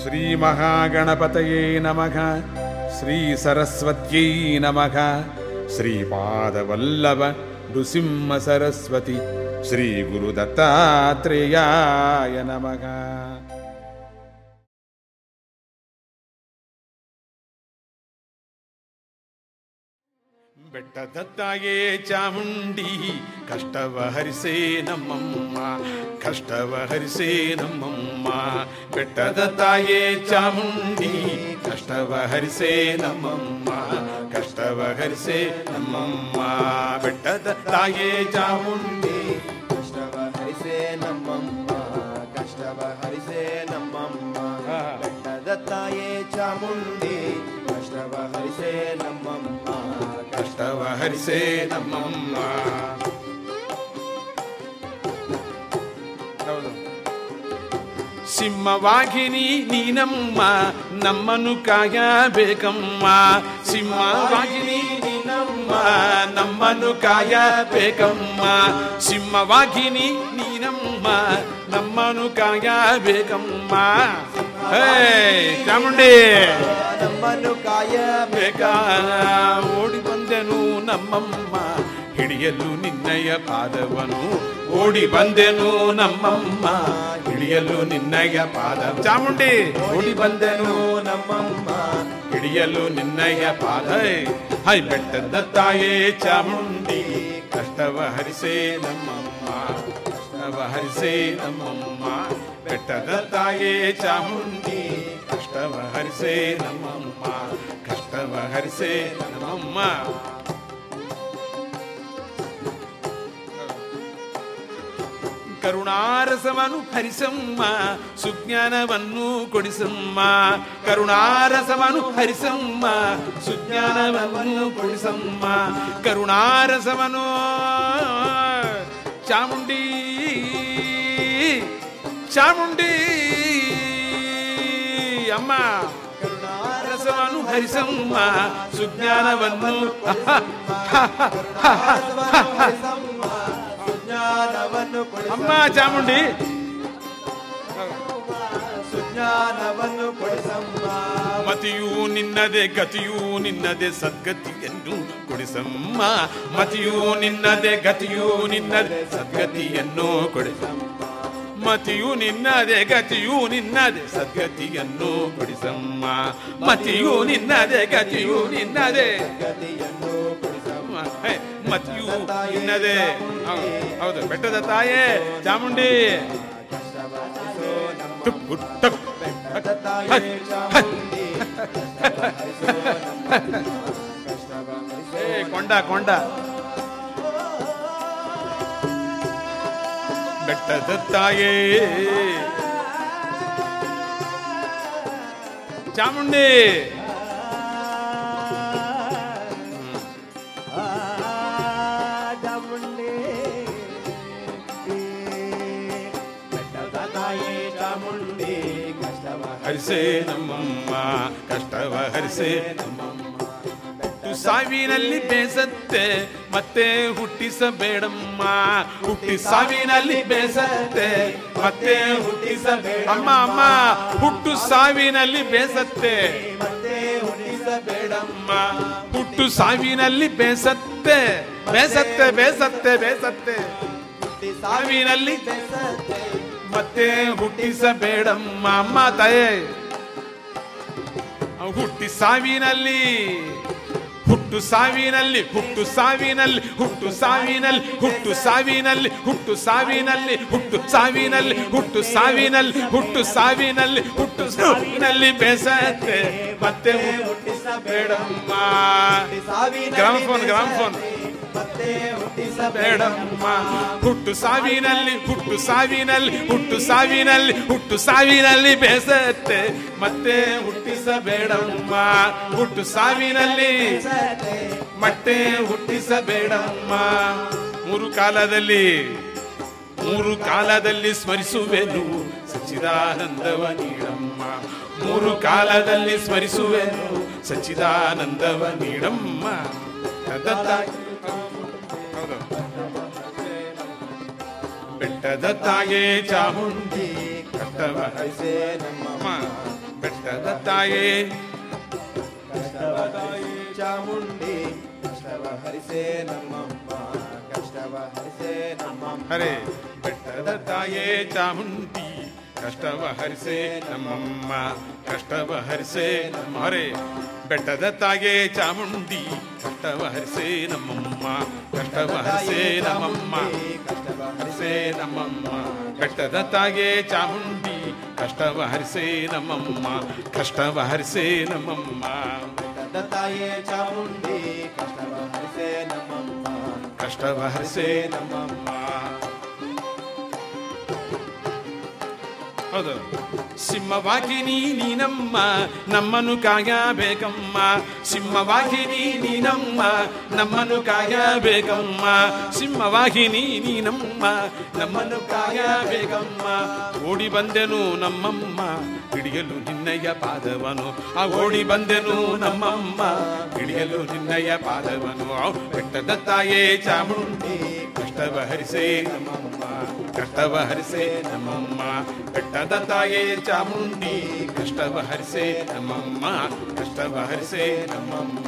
ಶ್ರೀ ಮಹಾಗಣಪತಯೇ ನಮಃ ಶ್ರೀ ಸರಸ್ವತ್ಯೈ ನಮಃ ಶ್ರೀಪಾದವಲ್ಲಭ ನೃಸಿಂಹ ಸರಸ್ವತಿ ಶ್ರೀ ಗುರು ದತ್ತಾತ್ರೇಯಾಯ ನಮಃ ಬೆಟ್ಟದ ತಾಯೇ ಚಾಮುಂಡಿ ಕಷ್ಟವ ಹರಿಸೇ ನಮ್ಮಮ್ಮ ಕಷ್ಟವ ಹರಿಸೇ ನಮ್ಮಮ್ಮ ಬೆಟ್ಟದ ತಾಯೇ ಚಾಮುಂಡಿ ಕಷ್ಟವ ಹರಿಸೇ ನಮ್ಮಮ್ಮ ಕಷ್ಟವ ಹರಿಸೇ ನಮ್ಮಮ್ಮ ಬೆಟ್ಟದ ತಾಯೇ ಚಾಮುಂಡಿ ಕಷ್ಟವ ಹರಿಸೆ ನಮ್ಮಮ್ಮ ಕಷ್ಟವ ಹರಿಸೆ ನಮ್ಮಮ್ಮ ಹಾ. ಬೆಟ್ಟದ ತಾಯೇ ಚಾಮುಂಡಿ ಕಷ್ಟವ ಹರಿಸೆ ನಮ್ಮಮ್ಮ ಕಷ್ಟವ ಹರಿಸೇ ನಮ್ಮಮ್ಮ ಹೌದು ಸಿಂಹವಾಗಿನಿ ನೀನಮ್ಮ ನಮ್ಮನ್ನು ಕಾಯಬೇಕಮ್ಮ ಸಿಂಹವಾಗಿನಿ ನೀನಮ್ಮ ನಮ್ಮನ್ನು ಕಾಯಬೇಕಮ್ಮ ಸಿಂಹವಾಗಿನಿ ನೀನಮ್ಮ ನಮ್ಮನ್ನು ಕಾಯಬೇಕಮ್ಮ ಹೇ ಚಾಮುಂಡಿ ನಮ್ಮನ್ನು ಕಾಯ ಬೇಕ ಓಡಿ ಬಂದೆನು ನಮ್ಮಮ್ಮ ಹಿಡಿಯಲು ನಿನ್ನಯ ಪಾದವನು ಓಡಿ ಬಂದೆನು ನಮ್ಮಮ್ಮ ಹಿಡಿಯಲು ನಿನ್ನಯ ಪಾದ ಚಾಮುಂಡಿ ಓಡಿ ಬಂದೆನು ನಮ್ಮಮ್ಮ ಹಿಡಿಯಲು ನಿನ್ನಯ ಪಾದ ಹೈ ಬೆಟ್ಟದ ತಾಯೇ ಚಾಮುಂಡಿ ಕಷ್ಟವ ಹರಿಸೇ ನಮ್ಮಮ್ಮ ಕಷ್ಟವ ಹರಿಸೇ ನಮ್ಮಮ್ಮ ಬೆಟ್ಟದ ತಾಯೇ ಚಾಮುಂಡಿ ಕಷ್ಟವ ಹರಿಸೇ ನಮ್ಮಮ್ಮ ಕಷ್ಟವ ಹರಿಸೇ ನಮ್ಮಮ್ಮ ಕರುಣಾರಸವನ್ನು ಹರಿಸಮ್ಮ ಸುಜ್ಞಾನವನ್ನು ಕೊಡಿಸಮ್ಮ ಕರುಣಾರಸವನ್ನು ಹರಿಸಮ್ಮ ಸುಜ್ಞಾನವನ್ನು ಕೊಡಿಸಮ್ಮ ಕರುಣಾರಸವನ್ನು ಚಾಮುಂಡಿ ಚಾಮುಂಡಿ ಅಮ್ಮ ಕರುಣಾರಸವನ್ನು ಹರಿಸಮ್ಮ ಸುಜ್ಞಾನವನ್ನು ಸುಜ್ಞಾನವನ್ನು ಕೊಡಿಸಮ್ಮ ಅಮ್ಮ ಚಾಮುಂಡಿ ಸುಜ್ಞಾನವನ್ನು ಕೊಡಿಸಮ್ಮ ಮತಿಯೂ ನಿನ್ನದೆ ಗತಿಯೂ ನಿನ್ನದೆ ಸದ್ಗತಿಯನ್ನು ಕೊಡಿಸಮ್ಮ ಮತಿಯೂ ನಿನ್ನದೆ ಗತಿಯೂ ನಿನ್ನದೆ ಸದ್ಗತಿಯನ್ನು ಕೊಡಿಸಮ್ಮ ಮತಿಯು ನಿನ್ನದೆ ಗತಿಯು ನಿನ್ನದೆ ಸದ್ಗತಿಯನ್ನು ಕೊಡಿಸಮ್ಮ ಮತಿಯು ನಿನ್ನದೆ ಗತಿಯು ನಿನ್ನದೆ ಗತಿಯನ್ನು ಕೊಡಿಸಮ್ಮ ಹೇ, ಮತಿಯು ನಿನ್ನದೆ ಹೌದು, ಹೌದು ಬೆಟ್ಟದ ತಾಯೇ ಚಾಮುಂಡಿ ಕಷ್ಟವ ಹರಿಸೋ ನಮ್ಮ ಟುಕ್ ಟಕ್ ಬೆಟ್ಟದ ತಾಯೇ ಚಾಮುಂಡಿ ಕಷ್ಟವ ಹರಿಸೋ ನಮ್ಮಮ್ಮ ಕಷ್ಟವ ಹರಿಸೋ ಏ, ಕೊಂಡ ಕೊಂಡ ಬೆಟ್ಟದ ತಾಯೇ ಚಾಮುಂಡಿ ಚಾಮುಂಡಿ ಬೆಟ್ಟದ ತಾಯೇ ಚಾಮುಂಡಿ ಕಷ್ಟವ ಹರಿಸೇ ನಮ್ಮಮ್ಮ ಕಷ್ಟವ ಹರಿಸೇ ನಮ್ಮಮ್ಮ ಹುಟ್ಟು ಸಾವಿನಲ್ಲಿ ಬೇಸತ್ತೆ ಮತ್ತೆ ಹುಟ್ಟಿಸಬೇಡಮ್ಮ ಹುಟ್ಟಿ ಸಾವಿನಲ್ಲಿ ಬೇಸತ್ತೆ ಮತ್ತೆ ಹುಟ್ಟಿಸಬೇಡ ಅಮ್ಮ ಅಮ್ಮ ಹುಟ್ಟು ಸಾವಿನಲ್ಲಿ ಬೇಸತ್ತೆ ಮತ್ತೆ ಹುಟ್ಟಿಸಬೇಡಮ್ಮ ಅಮ್ಮ ಹುಟ್ಟು ಸಾವಿನಲ್ಲಿ ಬೇಸತ್ತೆ ಬೇಸತ್ತೆ ಬೇಸತ್ತೆ ಬೇಸತ್ತೆ ಹುಟ್ಟಿ ಸಾವಿನಲ್ಲಿ ಬೆಸತ್ತೆ ಮತ್ತೆ ಹುಟ್ಟಿಸಬೇಡಮ್ಮ ಅಮ್ಮ ತಾಯೇ ಹುಟ್ಟಿ ಸಾವಿನಲ್ಲಿ ಹುಟ್ಟು ಸಾವಿನಲ್ಲಿ ಹುಟ್ಟು ಸಾವಿನಲ್ಲಿ ಹುಟ್ಟು ಸಾವಿನಲ್ಲಿ ಹುಟ್ಟು ಸಾವಿನಲ್ಲಿ ಹುಟ್ಟು ಸಾವಿನಲ್ಲಿ ಹುಟ್ಟು ಸಾವಿನಲ್ಲಿ ಹುಟ್ಟು ಸಾವಿನಲ್ಲಿ ಹುಟ್ಟು ಸಾವಿನಲ್ಲಿ ಹುಟ್ಟು ಸಾವಿನಲ್ಲಿ ಬೇಸತ್ತೆ ಮತ್ತೆ ಹುಟ್ಟಿಸಬೇಡಮ್ಮ ಗ್ರಾಮಫೋನ್ ಗ್ರಾಮಫೋನ್ ಮತ್ತೆ ಹುಟ್ಟಿಸಬೇಡ ಬೇಡಮ್ಮ ಹುಟ್ಟು ಸಾವಿನಲ್ಲಿ ಹುಟ್ಟು ಸಾವಿನಲ್ಲಿ ಹುಟ್ಟು ಸಾವಿನಲ್ಲಿ ಹುಟ್ಟು ಸಾವಿನಲ್ಲಿ ಬೇಸತ್ತೆ ಮತ್ತೆ ಹುಟ್ಟಿಸಬೇಡಮ್ಮ ಹುಟ್ಟು ಸಾವಿನಲ್ಲಿ ಮತ್ತೆ ಹುಟ್ಟಿಸಬೇಡಮ್ಮ ಮೂರು ಕಾಲದಲ್ಲಿ ಮೂರು ಕಾಲದಲ್ಲಿ ಸ್ಮರಿಸುವೆನು ಸಚ್ಚಿದಾನಂದವ ನೀಡಮ್ಮ ಮೂರು ಕಾಲದಲ್ಲಿ ಸ್ಮರಿಸುವೆನು ಸಚ್ಚಿದಾನಂದವ ನೀಡಮ್ಮ ತದತ್ತ ಹೌದು. ಬೆಟ್ಟದ ತಾಯೇ ಚಾಮುಂಡಿ ಕಷ್ಟವ ಹರಿಸೇ ನಮ್ಮ ಅಮ್ಮ ಬೆಟ್ಟದ ತಾಯೇ ಕಷ್ಟವ ತಾಯಿ ಚಾಮುಂಡಿ ಕಷ್ಟವ ಹರಿಸೆ ನಮ್ಮಮ್ಮ ಕಷ್ಟವ ಹರಿಸೆ ನಮ್ಮಮ್ಮ ಹರೇ ಬೆಟ್ಟದ ತಾಯೇ ಚಾಮುಂಡಿ ಕಷ್ಟವ ಹರಿಸೆ ನಮ್ಮಮ್ಮ ಕಷ್ಟವ ಹರಿಸೆ ನಮ್ಮ ಹರೇ ಬೆಟ್ಟದ ತಾಯೇ ಚಾಮುಂಡಿ ಕಷ್ಟವ ಹರಿಸೆ ನಮ್ಮಮ್ಮ ಕಷ್ಟವ ಹರಿಸೆ ನಮ್ಮಮ್ಮ ಕಷ್ಟವ ಹರಿಸೆ ನಮ್ಮಮ್ಮ ಬೆಟ್ಟದ ತಾಯೇ ಚಾಮುಂಡಿ ಕಷ್ಟವ ಹರಿಸೆ ನಮ್ಮಮ್ಮ ಕಷ್ಟವ ಹರಿಸೆ ನಮ್ಮಮ್ಮ ಬೆಟ್ಟದ ತಾಯೇ ಚಾಮುಂಡಿ ಕಷ್ಟವ ಹರಿಸೆ ನಮ್ಮಮ್ಮ ಕಷ್ಟವ ಹರಿಸೆ ನಮ್ಮಮ್ಮ ಹೌದು ಸಿಂಹವಾಹಿನಿ ನೀನಮ್ಮ ನಮ್ಮನ್ನು ಕಾಯಬೇಕಮ್ಮ ಸಿಂಹವಾಹಿನಿ ನೀನಮ್ಮ ನಮ್ಮನ್ನು ಕಾಯಬೇಕಮ್ಮ ಸಿಂಹವಾಹಿನಿ ನೀನಮ್ಮ ನಮ್ಮನ್ನು ಕಾಯಬೇಕಮ್ಮ ಓಡಿ ಬಂದೆನು ನಮ್ಮಮ್ಮ ಹಿಡಿಯಲು ನಿನ್ನಯ್ಯ ಪಾದವನು ಆ ಓಡಿ ಬಂದೆನು ನಮ್ಮಮ್ಮ ಹಿಡಿಯಲು ನಿನ್ನಯ್ಯ ಪಾದವನು ಬೆಟ್ಟದ ತಾಯೇ ಚಾಮುಂಡಿ ಕಷ್ಟವ ಹರಿಸೆ ನಮ್ಮಮ್ಮ ಕಷ್ಟವ ಹರಿಸೆ ನಮ್ಮಮ್ಮ ಬೆಟ್ಟದ ತಾಯೇ ಚಾಮುಂಡಿ ಕಷ್ಟವ ಹರಿಸೆ ನಮ್ಮಮ್ಮ ಕಷ್ಟವ ಹರಿಸೆ ನಮ್ಮಮ್ಮ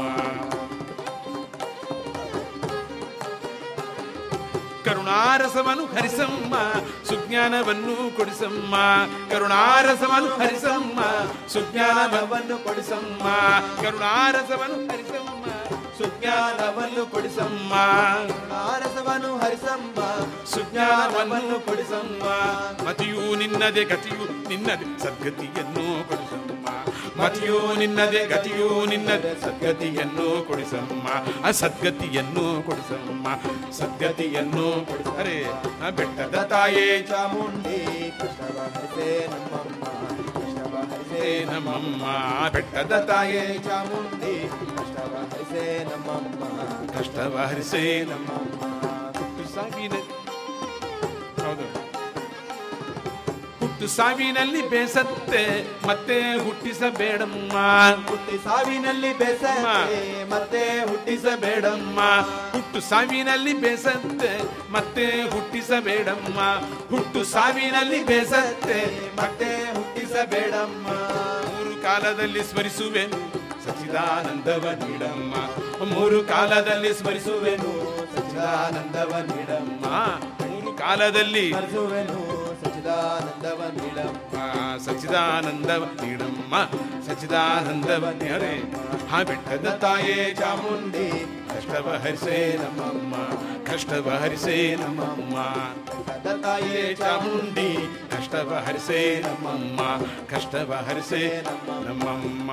ಕರುಣಾರಸವನ್ನು ಹರಿಸಮ್ಮ ಸುಜ್ಞಾನವನ್ನು ಕೊಡಿಸಮ್ಮ ಕರುಣಾರಸವನ್ನು ಹರಿಸಮ್ಮ ಸುಜ್ಞಾನವನ್ನು ಕೊಡಿಸಮ್ಮ ಕರುಣಾರಸವನ್ನು ಹರಿಸಮ್ಮ ಸುಜ್ಞಾನವನ್ನು ಕೊಡಿಸಮ್ಮ ಆರಸವನು ಹರಿಸಮ್ಮ ಸುಜ್ಞಾನವನ್ನು ಕೊಡಿಸಮ್ಮ ಮತಿಯು ನಿನ್ನದೆ ಗತಿಯು ನಿನ್ನದೆ ಸದ್ಗತಿಯನ್ನು ಕೊಡಿಸಮ್ಮ ಮತಿಯು ನಿನ್ನದೆ ಗತಿಯು ನಿನ್ನದೆ ಸದ್ಗತಿಯನ್ನು ಕೊಡಿಸಮ್ಮ ಆ ಸದ್ಗತಿಯನ್ನು ಕೊಡಿಸಮ್ಮ ಸದ್ಗತಿಯನ್ನು ಕೊಡಿಸರೆ ಆ ಬೆಟ್ಟದ ತಾಯೇ ಚಾಮುಂಡಿ ಕಷ್ಟವ ಹರಿಸೆ ನಮ್ಮಮ್ಮ ಕಷ್ಟವ ಹರಿಸೆ ಹೇ ನಮ್ಮಮ್ಮ ಬೆಟ್ಟದ ತಾಯೇ ಚಾಮುಂಡಿ ಕಷ್ಟವ ಹರಿಸೆ ನಮ್ಮಮ್ಮ ಕಷ್ಟವ ಹರಿಸೇ ನಮ್ಮ ನಮ್ಮಮ್ಮ ಹುಟ್ಟು ಸಾವಿನ ಹೌದು ಹುಟ್ಟು ಸಾವಿನಲ್ಲಿ ಬೇಸತ್ತೆ ಮತ್ತೆ ಹುಟ್ಟಿಸಬೇಡಮ್ಮ ಹುಟ್ಟಿ ಸಾವಿನಲ್ಲಿ ಬೇಸತ್ತೆ ಮತ್ತೆ ಹುಟ್ಟಿಸಬೇಡಮ್ಮ ಹುಟ್ಟಿಸಬೇಡಮ್ಮ ಹುಟ್ಟು ಸಾವಿನಲ್ಲಿ ಬೇಸತ್ತೆ ಮತ್ತೆ ಹುಟ್ಟಿಸಬೇಡಮ್ಮ ಹುಟ್ಟು ಸಾವಿನಲ್ಲಿ ಬೇಸತ್ತೆ ಮತ್ತೆ ಹುಟ್ಟಿಸಬೇಡಮ್ಮ ಮೂರು ಕಾಲದಲ್ಲಿ ಸ್ಮರಿಸುವೆನು ಸಚಿದಾನಂದವ ನೀಡಮ್ಮ ಮೂರು ಕಾಲದಲ್ಲಿ ಸ್ಮರಿಸುವೆನು ಸಚಿದಾನಂದವ ನೀಡಮ್ಮ ಅಮ್ಮ ಮೂರು ಕಾಲದಲ್ಲಿ ಹರಿಸುವೆನು ಸಚಿದಾನಂದವ ನೀಡಮ್ಮ ಆ, ಸಚಿದಾನಂದವ ನೀಡಮ್ಮ ಸಚಿದಾನಂದವ ನೀಡರೆ ಆ ಬೆಟ್ಟದ ತಾಯೇ ಚಾಮುಂಡಿ ಕಷ್ಟವ ಹರಿಸೇ ನಮ್ಮಮ್ಮ ಕಷ್ಟವ ಹರಿಸೇ ನಮ್ಮಮ್ಮ ಕದ ತಾಯೇ ಹೇ ಚಾಮುಂಡಿ ಕಷ್ಟವ ಹರಿಸೇ ನಮ್ಮಮ್ಮ ಕಷ್ಟವ ಹರಿಸೇ ನಮ್ಮಮ್ಮ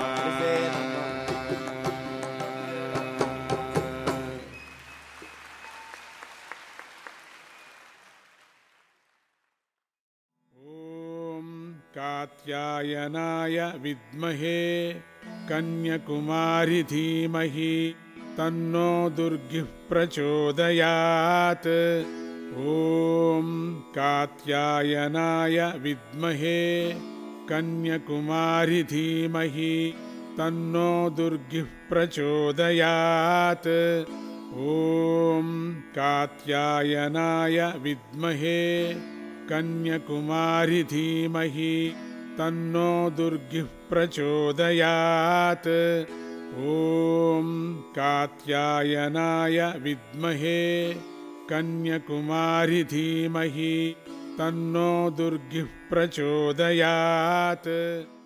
ॐ कात्यायनाय विद्महे कन्यकुमारि धीमहि तन्नो दुर्गिः प्रचोदयात् ॐ कात्यायनाय विद्महे कन्यकुमारि धीमहि तन्नो दुर्गिः प्रचोदयात् ॐ कात्यायनाय विद्महे कन्यकुमारि धीमहि तन्नो दुर्गिः प्रचोदयात् ॐ कात्यायनाय विद्महे कन्यकुमारि धीमहि तन्नो दुर्गिः प्रचोदयात्